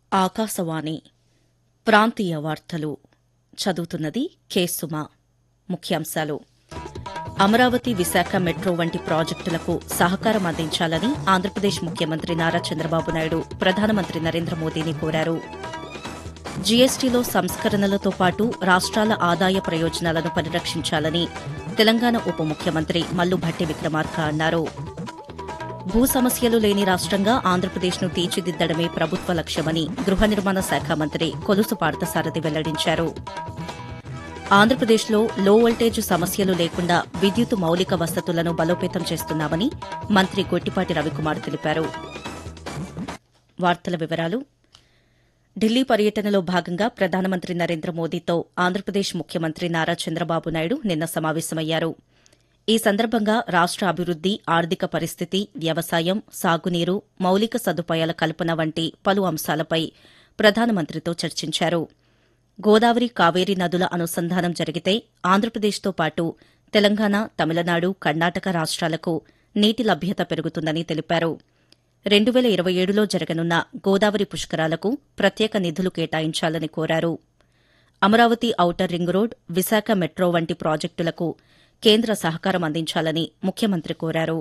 ఆకాశవాణి ప్రాంతీయ వార్తలు చదువుతున్నది కె సుమ ముఖ్యాంశాలు అమరావతి విశాఖ మెట్రో వంటి ప్రాజెక్టులకు సహకారం అందించాలని ఆంధ్రప్రదేశ్ ముఖ్యమంత్రి నారా చంద్రబాబు నాయుడు ప్రధానమంత్రి నరేంద్ర మోదీని కోరారు జీఎస్టీలో సంస్కరణలతో పాటు రాష్ట్రాల ఆదాయ ప్రయోజనాలను పరిరక్షించాలని తెలంగాణ ఉప ముఖ్యమంత్రి మల్లు భట్టి విక్రమార్క అన్నారు భూ సమస్యలు లేని రాష్ట్రంగా ఆంధ్రప్రదేశ్ను తీర్చిదిద్దడమే ప్రభుత్వ లక్ష్యమని గృహ నిర్మాణ శాఖ మంత్రి కొలుసు పార్థసారథి వెల్లడించారు ఆంధ్రప్రదేశ్లో లో వోల్టేజ్ సమస్యలు లేకుండా విద్యుత్ మౌలిక వసతులను బలోపేతం చేస్తున్నామని మంత్రి గొట్టిపాటి రవికుమార్ తెలిపారు వార్తల వివరాలు ఢిల్లీ పర్యటనలో భాగంగా ప్రధానమంత్రి నరేంద్ర మోదీతో ఆంధ్రప్రదేశ్ ముఖ్యమంత్రి నారా చంద్రబాబు నాయుడు నిన్న సమావేశమయ్యారు ఈ సందర్భంగా రాష్ట అభివృద్ది ఆర్థిక పరిస్థితి వ్యవసాయం సాగునీరు మౌలిక సదుపాయాల కల్పన వంటి పలు అంశాలపై ప్రధానమంత్రితో చర్చించారు గోదావరి కావేరీ నదుల అనుసంధానం జరిగితే ఆంధ్రప్రదేశ్తో పాటు తెలంగాణ తమిళనాడు కర్ణాటక రాష్ట్రాలకు నీటి లభ్యత పెరుగుతుందని తెలిపారు రెండు వేల ఇరవై ఏడులో జరగనున్న గోదావరి పుష్కరాలకు ప్రత్యేక నిధులు కేటాయించాలని కోరారు Amaravati outer ring road Visakha metro వంటి ప్రాజెక్టులకు కేంద్ర సహకారం అందించాలని ముఖ్యమంత్రి కోరారు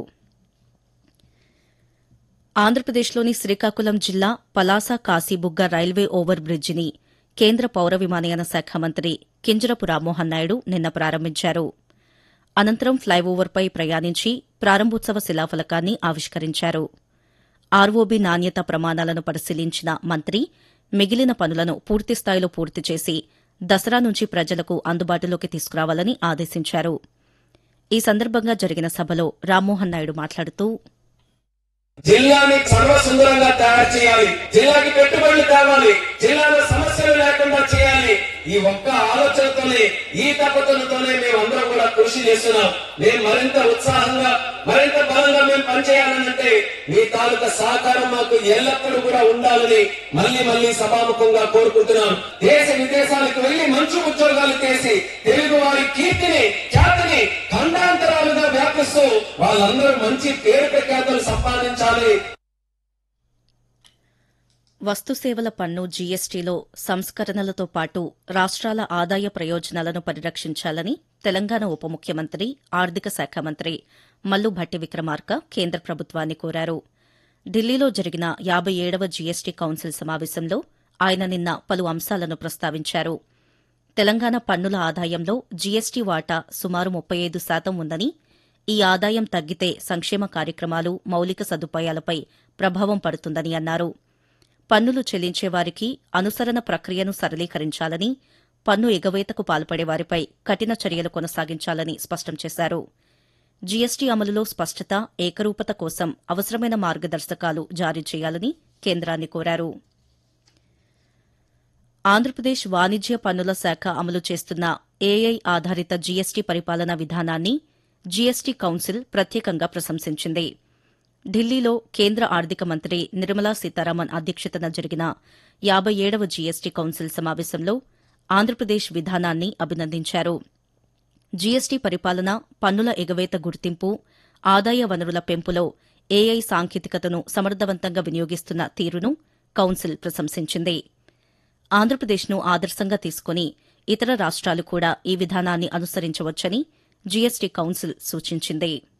ఆంధ్రప్రదేశ్లోని శ్రీకాకుళం జిల్లా పలాస కాశీబుగ్గ రైల్వే ఓవర్ బ్రిడ్జిని కేంద్ర పౌర విమానయాన శాఖ మంత్రి కింజరపు రామ్మోహన్ నాయుడు నిన్న ప్రారంభించారు అనంతరం ఫ్లైఓవర్పై ప్రయాణించి ప్రారంభోత్సవ శిలాఫలకాన్ని ఆవిష్కరించారు ఆర్ఓబీ నాణ్యత ప్రమాణాలను పరిశీలించిన మంత్రి మిగిలిన పనులను పూర్తిస్థాయిలో పూర్తి చేసి దసరా నుంచి ప్రజలకు అందుబాటులోకి తీసుకురావాలని ఆదేశించారు ఈ సందర్భంగా జరిగిన సభలో రామ్మోహన్ నాయుడు మాట్లాడుతూ జిల్లాని సర్వసుందరంగా తయారు చేయాలి జిల్లాకి పెట్టుబడులు తేవాలి జిల్లాలో సమస్యలు లేకుండా చేయాలి ఈ ఒక్క ఆలోచనతోనే ఈ తపతలతోనే మేము అందరం కూడా కృషి చేస్తున్నాం మేము మరింత ఉత్సాహంగా మరింత బలంగా మేము పనిచేయాలనంటే మీ తాలూకా సహకారం మాకు ఎల్లప్పుడూ కూడా ఉండాలని మళ్ళీ మళ్ళీ సభాముఖంగా కోరుకుంటున్నాం దేశ విదేశాలకు వెళ్లి మంచి ఉద్యోగాలు చేసి తెలుగు వారి కీర్తిని ఖ్యాతిని ఖండాంతరాలుగా వ్యాపిస్తూ వాళ్ళందరూ మంచి పేరు ప్రఖ్యాతలు సంపాదించాలి వస్తుసేవల పన్ను జీఎస్టీలో సంస్కరణలతో పాటు రాష్ట్రాల ఆదాయ ప్రయోజనాలను పరిరక్షించాలని తెలంగాణ ఉప ముఖ్యమంత్రి ఆర్థిక శాఖ మంత్రి మల్లు భట్టి విక్రమార్క కేంద్ర ప్రభుత్వాన్ని కోరారు ఢిల్లీలో జరిగిన యాబై ఏడవ జీఎస్టీ కౌన్సిల్ సమావేశంలో ఆయన నిన్న పలు అంశాలను ప్రస్తావించారు తెలంగాణ పన్నుల ఆదాయంలో జీఎస్టీ వాటా సుమారు ముప్పై ఐదు శాతం ఉందని ఈ ఆదాయం తగ్గితే సంక్షేమ కార్యక్రమాలు మౌలిక సదుపాయాలపై ప్రభావం పడుతుందని అన్నారు పన్నులు చెల్లించే వారికి అనుసరణ ప్రక్రియను సరళీకరించాలని పన్ను ఎగవేతకు పాల్పడే వారిపై కఠిన చర్యలు కొనసాగించాలని స్పష్టం చేశారు జీఎస్టీ అమలులో స్పష్టత ఏకరూపత కోసం అవసరమైన మార్గదర్శకాలు జారీ చేయాలని కేంద్రాన్ని కోరారు ఆంధ్రప్రదేశ్ వాణిజ్య పన్నుల శాఖ అమలు చేస్తున్న ఏఐ ఆధారిత జీఎస్టీ పరిపాలనా విధానాన్ని జీఎస్టీ కౌన్సిల్ ప్రత్యేకంగా ప్రశంసించింది ఢిల్లీలో కేంద్ర ఆర్థిక మంత్రి నిర్మలా సీతారామన్ అధ్యక్షతన జరిగిన యాబై ఏడవ జీఎస్టీ కౌన్సిల్ సమావేశంలో ఆంధ్రప్రదేశ్ విధానాన్ని అభినందించారు జీఎస్టీ పరిపాలన పన్నుల ఎగవేత గుర్తింపు ఆదాయ వనరుల పెంపులో ఏఐ సాంకేతికతను సమర్థవంతంగా వినియోగిస్తున్న తీరును కౌన్సిల్ ప్రశంసించింది ఆంధ్రప్రదేశ్ను ఆదర్శంగా తీసుకుని ఇతర రాష్ట్రాలు కూడా ఈ విధానాన్ని అనుసరించవచ్చని జీఎస్టీ కౌన్సిల్ సూచించింది